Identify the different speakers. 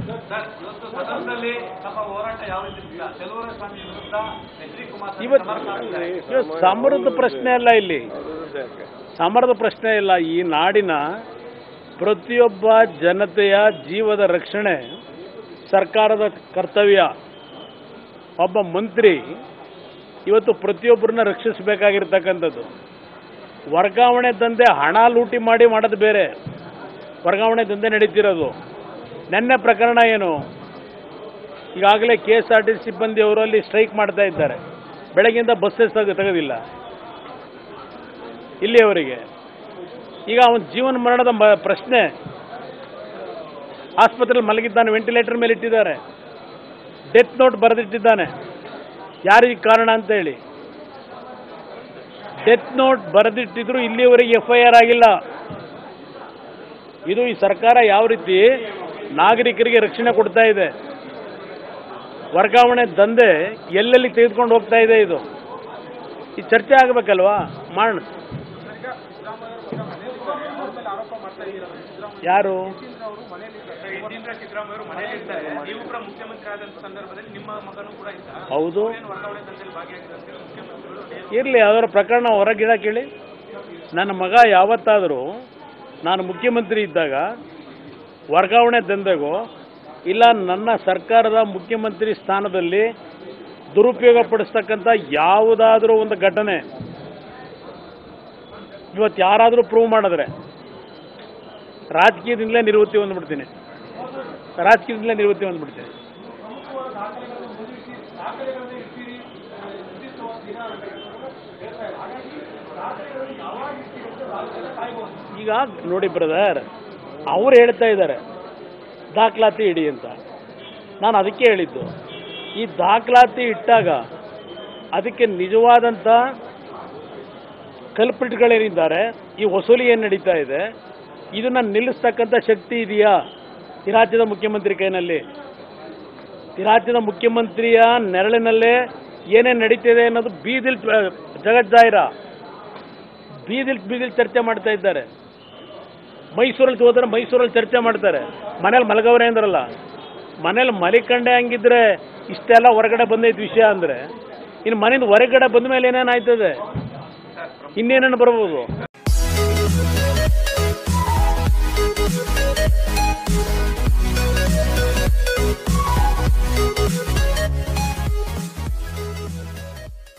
Speaker 1: Sir ಇವತ್ತು ಸದನದಲ್ಲಿ ನಮ್ಮ ಹೋರಾಟ ಯಾವ ರೀತಿ ಇಲ್ಲ ಚೆಲುವರ ಸ್ವಾಮಿ ವಿರುದ್ಧ ಎಚ್ ಡಿ ಕುಮಾರ್
Speaker 2: ಇವತ್ತು
Speaker 1: ಸಮರ ಮಾಡ್ತಿದ್ದಾರೆ.
Speaker 2: ಇವತ್ತು ಸಮರದ ಪ್ರಶ್ನೆ ಅಲ್ಲ ಇಲ್ಲಿ ಸಮರದ ಪ್ರಶ್ನೆ ಇಲ್ಲ ಈ ನಾಡಿನ ಪ್ರತಿಯೊಬ್ಬ ಜನತೆಯ ಜೀವದ ರಕ್ಷಣೆ ಸರ್ಕಾರದ ಕರ್ತವ್ಯ ಒಬ್ಬ ಮಂತ್ರಿ ಇವತ್ತು ಪ್ರತಿಯೊಬ್ಬರನ್ನ ರಕ್ಷಿಸಬೇಕಾಗಿರ್ತಕ್ಕಂಥದ್ದು ವರ್ಗಾವಣೆ ದಂಧೆ ಹಣ ಲೂಟಿ ಮಾಡಿ ಮಾಡೋದು ಬೇರೆ ವರ್ಗಾವಣೆ ದಂಧೆ ನಡೀತಿರೋದು ನೆನ್ನೆ ಪ್ರಕರಣ ಏನು ಈಗಾಗಲೇ ಕೆ ಎಸ್ ಆರ್ ಟಿ ಸಿಬ್ಬಂದಿಯವರು ಅಲ್ಲಿ ಸ್ಟ್ರೈಕ್ ಮಾಡ್ತಾ ಇದ್ದಾರೆ ಬೆಳಗ್ಗೆಯಿಂದ ಬಸ್ಸಸ್ ತೆಗ ತೆಗೆದಿಲ್ಲ ಇಲ್ಲಿಯವರೆಗೆ ಈಗ ಅವನ ಜೀವನ ಮರಣದ ಮ- ಪ್ರಶ್ನೆ ಆಸ್ಪತ್ರೆಯಲ್ಲಿ ಮಲಗಿದ್ದಾನೆ ವೆಂಟಿಲೇಟರ್ ಮೇಲೆ ಇಟ್ಟಿದ್ದಾರೆ ಡೆತ್ ನೋಟ್ ಬರೆದಿಟ್ಟಿದ್ದಾನೆ ಯಾರಿಗೆ ಕಾರಣ ಅಂತ ಹೇಳಿ ಡೆತ್ ನೋಟ್ ಬರೆದಿಟ್ಟಿದ್ರು ಇಲ್ಲಿಯವರೆಗೆ ಎಫ್ ಐ ಆರ್ ಆಗಿಲ್ಲ ಇದು ಈ ಸರ್ಕಾರ ಯಾವ ರೀತಿ ನಾಗರಿಕರಿಗೆ ರಕ್ಷಣೆ ಕೊಡ್ತಾ ಇದೆ ವರ್ಗಾವಣೆ ದಂಧೆ ಎಲ್ಲೆಲ್ಲಿ ತೆಗೆದುಕೊಂಡು ಹೋಗ್ತಾ ಇದೆ ಇದು ಈ ಚರ್ಚೆ ಆಗಬೇಕಲ್ವಾ ಮಾಡೋಣ ಯಾರು
Speaker 1: ಯತೀಂದ್ರ ಸಿದ್ದರಾಮಯ್ಯ ಅವರು ಮನೆಯಲ್ಲಿ ಇರ್ತಾರೆ ನೀವು ಕೂಡ ಮುಖ್ಯಮಂತ್ರಿ ಆದಂತ ಸಂದರ್ಭದಲ್ಲಿ ನಿಮ್ಮ ಮಗನೂ ಕೂಡ ಇದ್ದ
Speaker 2: ಹೌದು
Speaker 1: ಏನು ವರ್ಗಾವಣೆ ದಂಧೆಯಲ್ಲಿ ಭಾಗಿಯಾಗಿದೆ ಅಂತ ಹೇಳಿ ಮುಖ್ಯಮಂತ್ರಿಗಳು
Speaker 2: ಇರಲಿ ಅದರ ಪ್ರಕರಣ ಹೊರಗಿಡ ಕೇಳಿ ನನ್ನ ಮಗ ಯಾವತ್ತಾದರೂ ನಾನು ಮುಖ್ಯಮಂತ್ರಿ ಇದ್ದಾಗ ವರ್ಗಾವಣೆ ದಂಧೆಗೋ ಇಲ್ಲ ನನ್ನ ಸರ್ಕಾರದ ಮುಖ್ಯಮಂತ್ರಿ ಸ್ಥಾನದಲ್ಲಿ ದುರುಪಯೋಗ ಪಡಿಸ್ತಕ್ಕಂಥ ಯಾವುದಾದ್ರೂ ಒಂದು ಘಟನೆ ಇವತ್ತು ಯಾರಾದರೂ ಪ್ರೂವ್ ಮಾಡಿದ್ರೆ ರಾಜಕೀಯದಿಂದಲೇ ನಿವೃತ್ತಿ ಹೊಂದ್ಬಿಡ್ತೀನಿ ರಾಜಕೀಯದಿಂದಲೇ ನಿವೃತ್ತಿ ಹೊಂದ್ಬಿಡ್ತೀನಿ ಈಗ ನೋಡಿ ಬ್ರದರ್ ಅವ್ರು ಹೇಳ್ತಾ ಇದ್ದಾರೆ ದಾಖಲಾತಿ ಇಡಿ ಅಂತ ನಾನು ಅದಕ್ಕೆ ಹೇಳಿದ್ದು ಈ ದಾಖಲಾತಿ ಇಟ್ಟಾಗ ಅದಕ್ಕೆ ನಿಜವಾದಂಥ ಕಲ್ಪಿಟ್ಗಳೇನಿದ್ದಾರೆ ಈ ವಸೂಲಿ ಏನು ನಡೀತಾ ಇದೆ ಇದನ್ನ ನಿಲ್ಲಿಸ್ತಕ್ಕಂಥ ಶಕ್ತಿ ಇದೆಯಾ ಈ ರಾಜ್ಯದ ಮುಖ್ಯಮಂತ್ರಿ ಕೈನಲ್ಲಿ ಈ ರಾಜ್ಯದ ಮುಖ್ಯಮಂತ್ರಿಯ ನೆರಳಿನಲ್ಲೇ ಏನೇನು ನಡೀತಿದೆ ಅನ್ನೋದು ಬೀದಿಲ್ ಜಗಜ್ಜಾಹಿರ ಬೀದಿಲ್ ಬೀದಿಲ್ ಚರ್ಚೆ ಮಾಡ್ತಾ ಇದ್ದಾರೆ ಮೈಸೂರಲ್ಲಿ ಹೋದ್ರೆ ಮೈಸೂರಲ್ಲಿ ಚರ್ಚೆ ಮಾಡ್ತಾರೆ ಮನೇಲಿ ಮಲಗವ್ರೆ ಅಂದ್ರಲ್ಲ ಮನೇಲಿ ಮಲಿಕಂಡೆ ಹಂಗಿದ್ರೆ ಇಷ್ಟೆಲ್ಲ ಹೊರಗಡೆ ಬಂದೈತೆ ವಿಷಯ ಅಂದರೆ ಇನ್ನು ಮನೆಯಿಂದ ಹೊರಗಡೆ ಬಂದ ಮೇಲೆ ಏನೇನಾಯ್ತದೆ ಇನ್ನೇನೇನು ಬರ್ಬೋದು